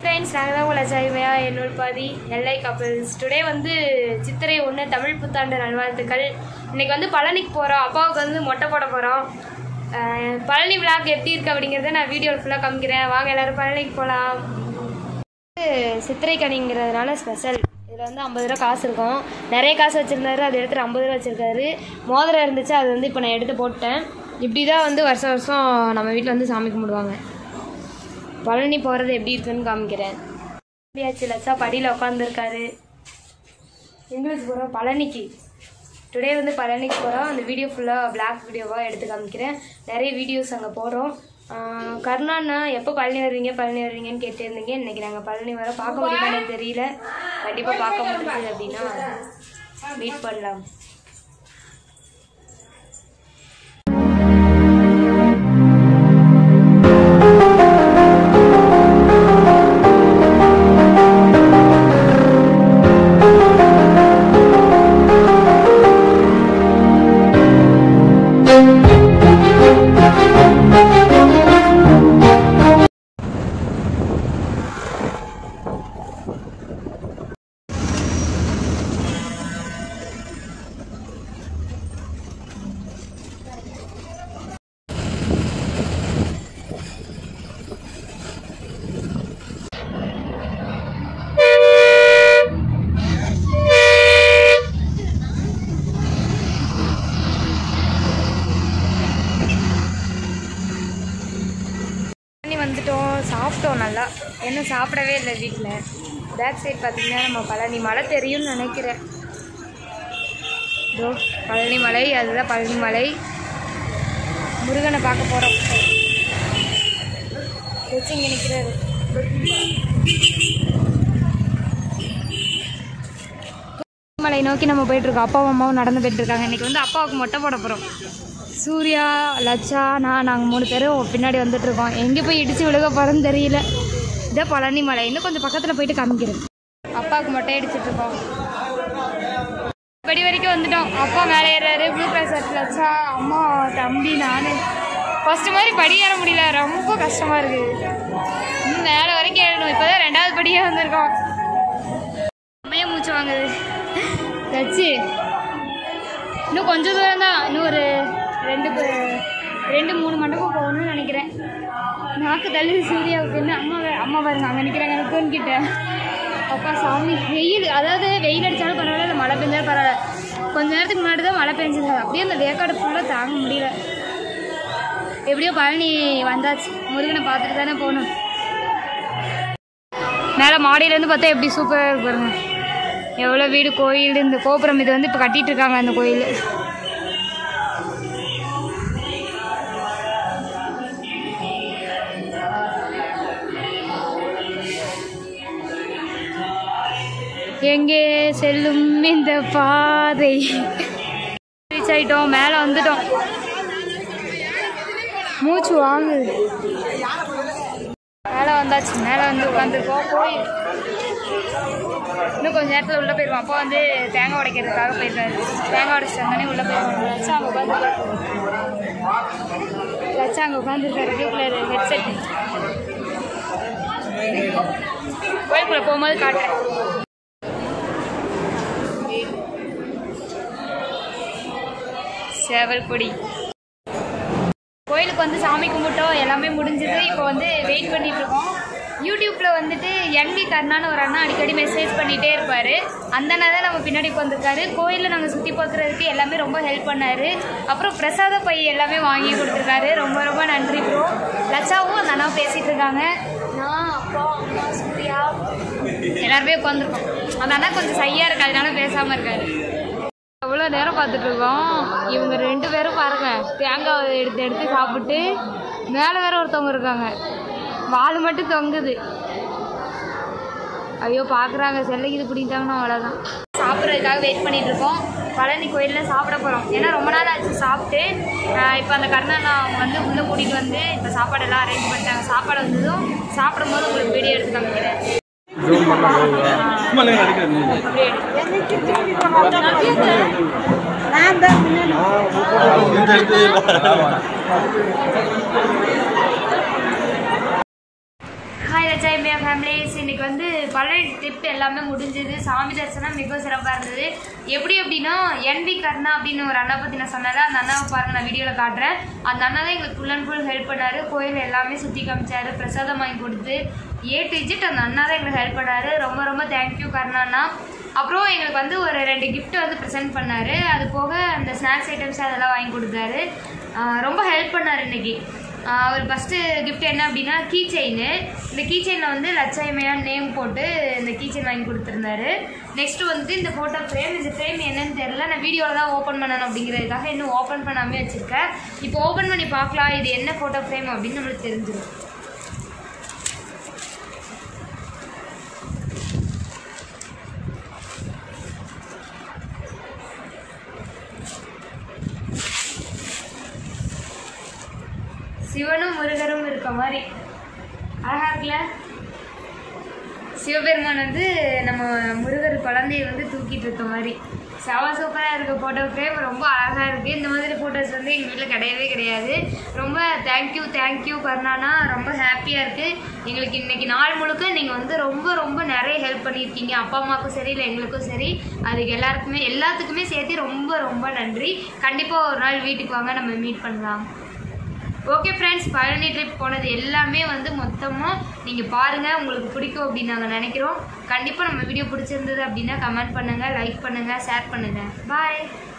friends நாங்கள் தான் உங்களை ஜாய்மையா என்னோட பாதி எல்ஐ கப்பல்ஸ் டுடே வந்து சித்திரை ஒன்று தமிழ் புத்தாண்டு நல்வாழ்த்துக்கள் இன்னைக்கு வந்து பழனிக்கு போகிறோம் அப்பாவுக்கு வந்து மொட்டை போட போகிறோம் பழனி விழாக்கு எப்படி இருக்கு அப்படிங்கிறத நான் வீடியோவில் ஃபுல்லாக காமிக்கிறேன் வாங்க எல்லாரும் பழனிக்கு போகலாம் சித்திரை கனிங்கிறதுனால ஸ்பெஷல் இதில் வந்து ஐம்பது ரூபா காசு இருக்கும் நிறைய காசு வச்சுருந்தாரு அதை எடுத்துட்டு ஐம்பது ரூபா வச்சுருக்காரு மோதிரம் இருந்துச்சு அது வந்து இப்போ நான் எடுத்து போட்டேன் இப்படி தான் வந்து வருஷம் வருஷம் நம்ம வீட்டில் வந்து சாமி கும்பிடுவாங்க பழனி போகிறது எப்படி இருக்குன்னு காமிக்கிறேன் எப்படியாச்சு லட்சா படியில் உட்காந்துருக்காரு எங்களுக்கு போகிறோம் பழனிக்கு டுடே வந்து பழனிக்கு போகிறோம் அந்த வீடியோ ஃபுல்லாக பிளாக் வீடியோவாக எடுத்து காமிக்கிறேன் நிறைய வீடியோஸ் அங்கே போகிறோம் கருணாண்ணா எப்போ பழனி வருவீங்க பழனி வருவீங்கன்னு கேட்டிருந்தீங்க இன்றைக்கி நாங்கள் பழனி வர பார்க்க முடியுமான்னு தெரியல கண்டிப்பாக பார்க்க முடியுது அப்படின்னா மீட் பண்ணலாம் பழனி வந்துட்டோம் சாப்பிட்டோம் நல்லா இன்னும் சாப்பிடவே இல்லை வீட்டில் பேக் சைடு பார்த்தீங்கன்னா நம்ம பழனி மலை தெரியும்னு நினைக்கிறேன் இதோ பழனி மலை அதுதான் பழனி மலை முருகனை பார்க்க போகிறோம் இங்கே நிற்கிறாரு மலை நோக்கி நம்ம போயிட்டுருக்கோம் அப்பாவும் அம்மாவும் நடந்து போயிட்டுருக்காங்க இன்றைக்கி வந்து அப்பாவுக்கு மொட்டை போட போகிறோம் சூர்யா லட்சா நான் நாங்கள் மூணு பேரும் பின்னாடி வந்துட்டுருக்கோம் எங்கே போய் இடித்து விழுக போகிறோன்னு தெரியல இதே பழனி மலை இன்னும் கொஞ்சம் பக்கத்தில் போயிட்டு காமிக்கிறேன் அப்பாவுக்கு மொட்டை அடிச்சிட்டு இருக்கோம் படி வரைக்கும் வந்துட்டோம் அப்பா மேலே ஏறாரு ப்ளூ கலர் ஷர்ட் லட்சா அம்மா தம்பி நான் ஃபஸ்ட்டு மாதிரி படி ஏற முடியல ரொம்ப கஷ்டமாக இருக்குது இன்னும் மேலே வரைக்கும் ஏறணும் இப்போ தான் ரெண்டாவது படியே வந்திருக்கோம் அம்மையே மூச்சு வாங்குது லட்சு இன்னும் கொஞ்சம் தூரம் தான் இன்னும் ஒரு ரெண்டு பே- ரெண்டு மூணு மண்டபம் போகணும்னு நினைக்கிறேன் நாக்கு தள்ளி சூர்யாவுக்கு என்ன அம்மா வே- அம்மா பாருங்க அங்கே நிற்கிறாங்க எனக்கு தூங்கிட்ட அப்பா சாமி வெயில் அதாவது வெயில் அடித்தாலும் பரவாயில்ல இல்லை மழை பெஞ்சாலும் பரவாயில்ல கொஞ்ச நேரத்துக்கு முன்னாடி தான் மழை பெஞ்சது அப்படியே அந்த வேக்காடு ஃபுல்லாக தாங்க முடியல எப்படியோ பழனி வந்தாச்சு முருகனை பார்த்துட்டு தானே போகணும் மேலே மாடியிலேருந்து பார்த்தா எப்படி சூப்பராக இருக்கு பாருங்க எவ்வளோ வீடு கோயில் இந்த கோபுரம் இது வந்து இப்போ கட்டிட்டு இருக்காங்க அந்த கோயில் எங்கே செல்லும் இந்த பாதை ரீச் ஆயிட்டோம் மேலே வந்துட்டோம் மூச்சு வாங்குது மேலே வந்தாச்சு மேலே வந்து உட்காந்துருக்கோம் கோயில் இன்னும் கொஞ்ச நேரத்தில் உள்ளே போயிடுவோம் அப்பா வந்து தேங்காய் உடைக்கிறதுக்காக போயிருக்காரு தேங்காய் உடைச்சிட்டு வந்தோடனே உள்ளே போயிடுவோம் லட்சா அங்கே உட்காந்துருக்காரு லட்சா அங்கே உட்காந்துருக்காரு ப்ளூ கலர் ஹெட்செட் கோயிலுக்குள்ளே போகும்போது காட்டுறேன் சேவல் பொடி கோயிலுக்கு வந்து சாமி கும்பிட்டோம் எல்லாமே முடிஞ்சது இப்போ வந்து வெயிட் பண்ணிட்டு இருக்கோம் யூடியூப்ல வந்துட்டு என்வி கர்ணான்னு ஒரு அண்ணா அடிக்கடி மெசேஜ் பண்ணிட்டே இருப்பாரு அந்த அண்ணா தான் நம்ம பின்னாடி உட்காந்துருக்காரு கோயிலில் நாங்கள் சுற்றி பார்க்குறதுக்கு எல்லாமே ரொம்ப ஹெல்ப் பண்ணாரு அப்புறம் பிரசாத பை எல்லாமே வாங்கி கொடுத்துருக்காரு ரொம்ப ரொம்ப நன்றி ப்ரோ லட்சாவும் அந்த அண்ணா பேசிட்டு இருக்காங்க நான் அப்பா அம்மா சூர்யா எல்லாருமே உட்காந்துருக்கோம் அந்த அண்ணா கொஞ்சம் சையா இருக்கு அதனால பேசாமல் இருக்காரு எவ்வளோ நேரம் பார்த்துட்டு இருக்கோம் இவங்க ரெண்டு பேரும் பாருங்க தேங்காய் எடுத்து எடுத்து சாப்பிட்டு மேலே வேற ஒருத்தவங்க இருக்காங்க வால் மட்டும் தொங்குது ஐயோ பார்க்குறாங்க செல்லைக்கு இது பிடிக்கிட்டாங்கன்னா அவ்வளோதான் சாப்பிட்றதுக்காக வெயிட் பண்ணிட்டு இருக்கோம் பழனி கோயிலில் சாப்பிட போகிறோம் ஏன்னா ரொம்ப நாள் ஆச்சு சாப்பிட்டு இப்போ அந்த கருணாண்ணா அவங்க வந்து உள்ளே கூட்டிகிட்டு வந்து இப்போ சாப்பாடெல்லாம் அரேஞ்ச் பண்ணிட்டாங்க சாப்பாடு வந்ததும் சாப்பிடும்போது உங்களுக்கு வீடியோ எடுத்து காமிக்கிறேன் அப்படியே ஹாய் லட்சா எப்படி ஃபேமிலிஸ் இன்னைக்கு வந்து பழைய ட்ரிப் எல்லாமே முடிஞ்சது சாமி தரிசனம் மிகவும் சிறப்பாக இருந்தது எப்படி அப்படின்னா என்வி கர்ணா அப்படின்னு ஒரு அண்ணா பற்றி நான் சொன்னேன் அந்த அண்ணாவை பாருங்க நான் வீடியோவில் காட்டுறேன் அந்த அண்ணா தான் எங்களுக்கு ஃபுல் அண்ட் ஃபுல் ஹெல்ப் பண்ணாரு கோயில் எல்லாமே சுற்றி காமிச்சாரு பிரசாதம் வாங்கி கொடுத்து ஏ டு இஜிட் அந்த அண்ணா தான் எங்களுக்கு ஹெல்ப் பண்ணாரு ரொம்ப ரொம்ப தேங்க்யூ கர்ணாண்ணா அப்புறம் எங்களுக்கு வந்து ஒரு ரெண்டு gift வந்து ப்ரெசென்ட் பண்ணாரு அது போக அந்த ஸ்நாக்ஸ் ஐட்டம்ஸ் அதெல்லாம் வாங்கி கொடுத்தாரு ஆஹ் ரொம்ப ஹெல்ப் பண்ணார் இன்னைக்கு ஆஹ் அவர் ஃபஸ்ட்டு gift என்ன அப்படின்னா கீ செயின் இந்த கீ செயினில் வந்து லட்சாயமையான நேம் போட்டு இந்த கீ செயின் வாங்கி கொடுத்துருந்தாரு நெக்ஸ்ட் வந்து இந்த ஃபோட்டோ ஃப்ரேம் இந்த ஃப்ரேம் என்னன்னு தெரியல நான் வீடியோவில் தான் ஓப்பன் பண்ணணும் அப்படிங்கிறதுக்காக இன்னும் ஓப்பன் பண்ணாமே வச்சுருக்கேன் இப்போ ஓப்பன் பண்ணி பார்க்கலாம் இது என்ன ஃபோட்டோ ஃப்ரேம் அப்படின்னு நம்மளுக்கு தெரிஞ்சிடும் சிவனும் முருகரும் இருக்க மாதிரி அழகா இருக்குல்ல சிவபெருமான் வந்து நம்ம முருகர் குழந்தைய வந்து தூக்கிட்டு இருக்க மாதிரி செவ சூப்பராக இருக்க ஃபோட்டோ ஃப்ரேம் ரொம்ப அழகாக இருக்குது இந்த மாதிரி ஃபோட்டோஸ் வந்து எங்கள் வீட்டில் கிடையவே கிடையாது ரொம்ப தேங்க்யூ தேங்க்யூ கருணானா ரொம்ப ஹாப்பியாக இருக்குது எங்களுக்கு இன்னைக்கு நாள் முழுக்க நீங்கள் வந்து ரொம்ப ரொம்ப நிறைய ஹெல்ப் பண்ணியிருக்கீங்க அப்பா அம்மாவுக்கும் சரி இல்லை எங்களுக்கும் சரி அதுக்கு எல்லாருக்குமே எல்லாத்துக்குமே சேர்த்து ரொம்ப ரொம்ப நன்றி கண்டிப்பாக ஒரு நாள் வீட்டுக்கு வாங்க நம்ம மீட் பண்ணலாம் ஓகே ஃப்ரெண்ட்ஸ் பழனி ட்ரிப் போனது எல்லாமே வந்து மொத்தமாக நீங்கள் பாருங்கள் உங்களுக்கு பிடிக்கும் அப்படின்னு நாங்கள் நினைக்கிறோம் கண்டிப்பாக நம்ம வீடியோ பிடிச்சிருந்தது அப்படின்னா கமெண்ட் பண்ணுங்கள் லைக் பண்ணுங்கள் ஷேர் பண்ணுங்கள் பாய்